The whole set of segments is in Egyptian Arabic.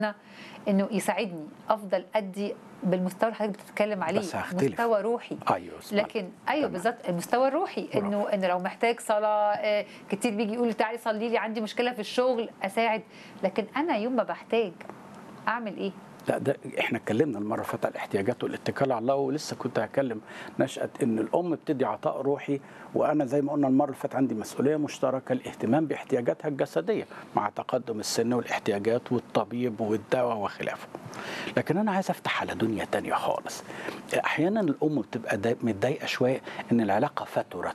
انه يساعدني افضل ادي بالمستوى اللي حضرتك بتتكلم عليه بس هختلف. مستوى روحي ايوه اسمع. لكن ايوه تمام. بالظبط المستوى الروحي برافو. انه انه لو محتاج صلاه آه، كتير بيجي يقول تعالي صلي لي عندي مشكله في الشغل اساعد لكن انا يوم ما بحتاج اعمل ايه؟ لا ده احنا اتكلمنا المره اللي فاتت على الاحتياجات والاتكال على الله ولسه كنت هكلم نشأة ان الام بتدي عطاء روحي وانا زي ما قلنا المره اللي فاتت عندي مسؤوليه مشتركه الاهتمام باحتياجاتها الجسديه مع تقدم السن والاحتياجات والطبيب والدواء وخلافه. لكن انا عايز افتح على دنيا تانية خالص. احيانا الام بتبقى دا- متضايقه شويه ان العلاقه فترت.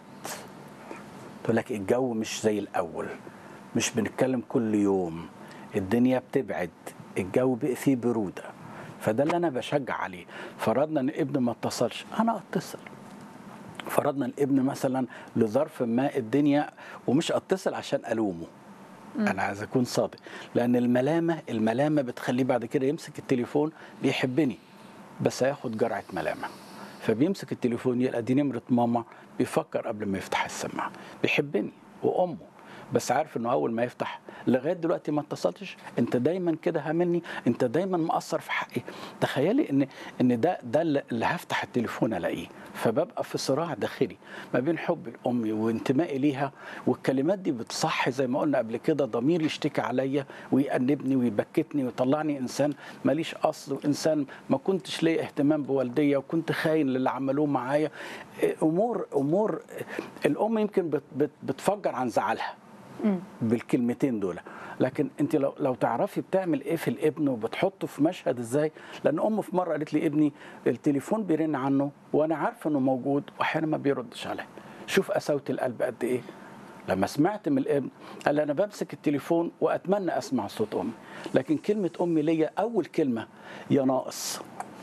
تقول لك الجو مش زي الاول مش بنتكلم كل يوم الدنيا بتبعد الجو بقى فيه بروده فده اللي انا بشجع عليه فرضنا ان الابن ما اتصلش انا اتصل فرضنا الابن مثلا لظرف ما الدنيا ومش اتصل عشان الومه انا عايز اكون صادق لان الملامه الملامه بتخليه بعد كده يمسك التليفون بيحبني بس هياخد جرعه ملامه فبيمسك التليفون يلقى دي نمره ماما بيفكر قبل ما يفتح السماعه بيحبني وامه بس عارف انه اول ما يفتح لغايه دلوقتي ما اتصلتش انت دايما كده هاملني انت دايما مقصر في حقي تخيلي ان ان ده ده اللي اللي هفتح التليفون الاقيه فببقى في صراع داخلي ما بين حب الام وانتمائي ليها والكلمات دي بتصحي زي ما قلنا قبل كده ضميري يشتكي عليا ويأنبني ويبكتني ويطلعني انسان ماليش اصل وانسان ما كنتش ليا اهتمام بوالديا وكنت خاين للي عملوه معايا امور امور الام يمكن بت- بت- بتفجر عن زعلها بالكلمتين دول لكن انت لو لو تعرفي بتعمل ايه في الابن وبتحطه في مشهد ازاي لان امه في مره قالت لي ابني التليفون بيرن عنه وانا عارفه انه موجود واحيانا ما بيردش عليا شوف قساوه القلب قد ايه لما سمعت من الابن قال لي انا بمسك التليفون واتمنى اسمع صوت امي لكن كلمه امي ليا اول كلمه يا ناقص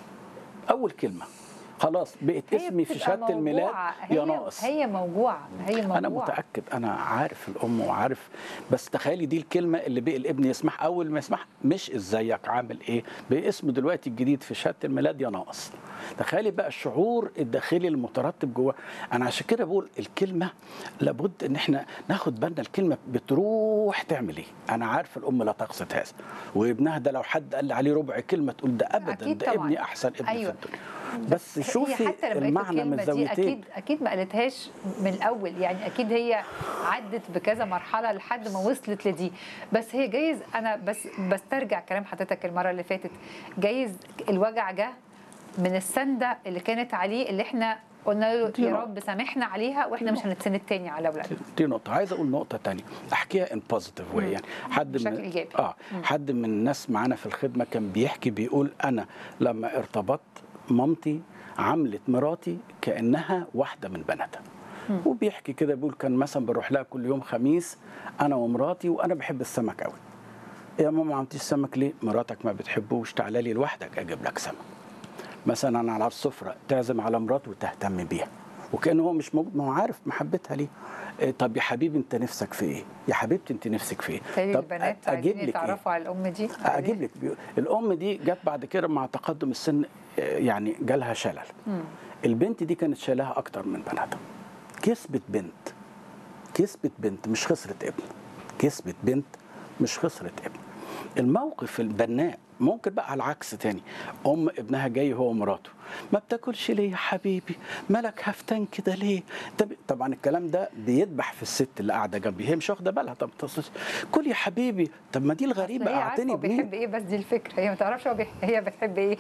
اول كلمه خلاص بقت هي اسمي في بتبقى شهاده الميلاد موجوعة. يا هي ناقص هي موجوعه هي موجوعه انا متاكد انا عارف الام وعارف بس تخيلي دي الكلمه اللي بقى الابن يسمعها اول ما يسمعها مش ازيك عامل ايه باسمه دلوقتي الجديد في شهاده الميلاد يا ناقص تخيلي بقى الشعور الداخلي المترتب جواه انا عشان كده بقول الكلمه لابد ان احنا ناخد بالنا الكلمه بتروح تعمل ايه انا عارف الام لا تقصد هذا وابنها ده لو حد قال لي عليه ربع كلمه تقول ده ابدا أكيد ده طبعاً. ابني احسن ابن أيوة. في الدنيا بس هي شوفي حتى لما قالت المعنى من الكلمة دي زاويتين اكيد اكيد ما قالتهاش من الاول يعني اكيد هي عدت بكذا مرحله لحد ما وصلت لدي بس هي جايز انا بس بسترجع كلام حضرتك المره اللي فاتت جايز الوجع جه من السنده اللي كانت عليه اللي احنا قلنا له دي يا نقطة. رب سامحنا عليها واحنا مش هنتسند تاني على اولادنا دي نقطة عايز أقول نقطة تانية أحكيها إن بوزيتيف واي يعني حد بشكل من إيجابي. آه حد من الناس معانا في الخدمة كان بيحكي بيقول أنا لما ارتبطت مامتي عملت مراتي كأنها واحدة من بناتها وبيحكي كده بيقول كان مثلا بنروح لها كل يوم خميس أنا ومراتي وأنا بحب السمك قوي يا ماما ما عملتيش سمك ليه؟ مراتك ما بتحبوش تعالى لي لوحدك أجيب لك سمك مثلا انا على السفره تعزم على مراته وتهتم بيها وكان هو مش موجود ما هو عارف محبتها ليه إيه طب يا حبيبي انت نفسك في ايه يا حبيبتي انت نفسك في ايه تاني طب البنات أ- اجيب عايزين لك ايه يتعرفوا على الام دي اجيب لك بيقول- الام دي جت بعد كده مع تقدم السن آه، يعني جالها شلل البنت دي كانت شايلاها اكتر من بناتها كسبت بنت كسبت بنت مش خسرت ابن كسبت بنت مش خسرت ابن الموقف البناء ممكن بقى على العكس تاني ام ابنها جاي هو ومراته ما بتاكلش ليه يا حبيبي مالك هفتان كده ليه طب طبعا الكلام ده بيدبح في الست اللي قاعده جنبي هي مش واخده بالها طب تصلش كل يا حبيبي طب ما دي الغريبه هي عارفه اعطيني هو بنيه بيحب ايه بس دي الفكره هي ما تعرفش هو بيح... هي بتحب ايه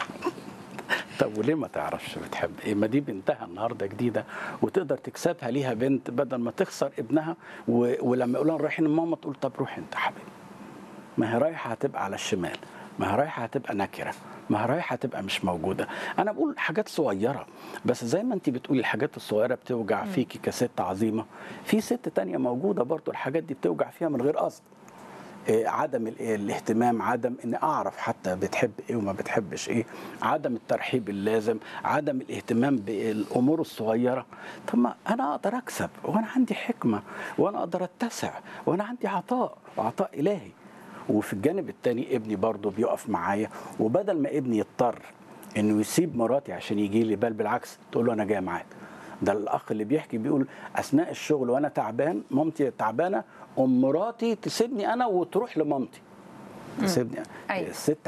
طب وليه ما تعرفش بتحب ايه ما دي بنتها النهارده جديده وتقدر تكسبها ليها بنت بدل ما تخسر ابنها و... ولما يقولوا لها رايحين ماما تقول طب روح انت حبيبي ما هي رايحه هتبقى على الشمال ما هي رايحه هتبقى نكره ما هي رايحه هتبقى مش موجوده انا بقول حاجات صغيره بس زي ما انت بتقولي الحاجات الصغيره بتوجع فيكي كست عظيمه في ست تانية موجوده برضو الحاجات دي بتوجع فيها من غير قصد إيه، عدم ال- الاهتمام عدم ان اعرف حتى بتحب ايه وما بتحبش ايه عدم الترحيب اللازم عدم الاهتمام بالامور الصغيره طب ما انا اقدر اكسب وانا عندي حكمه وانا اقدر اتسع وانا عندي عطاء وعطاء الهي وفي الجانب الثاني ابني برضه بيقف معايا وبدل ما ابني يضطر انه يسيب مراتي عشان يجي لي بل بالعكس تقول له انا جاي معاك ده الاخ اللي بيحكي بيقول اثناء الشغل وانا تعبان مامتي تعبانه ام مراتي تسيبني انا وتروح لمامتي تسيبني أيوة. الست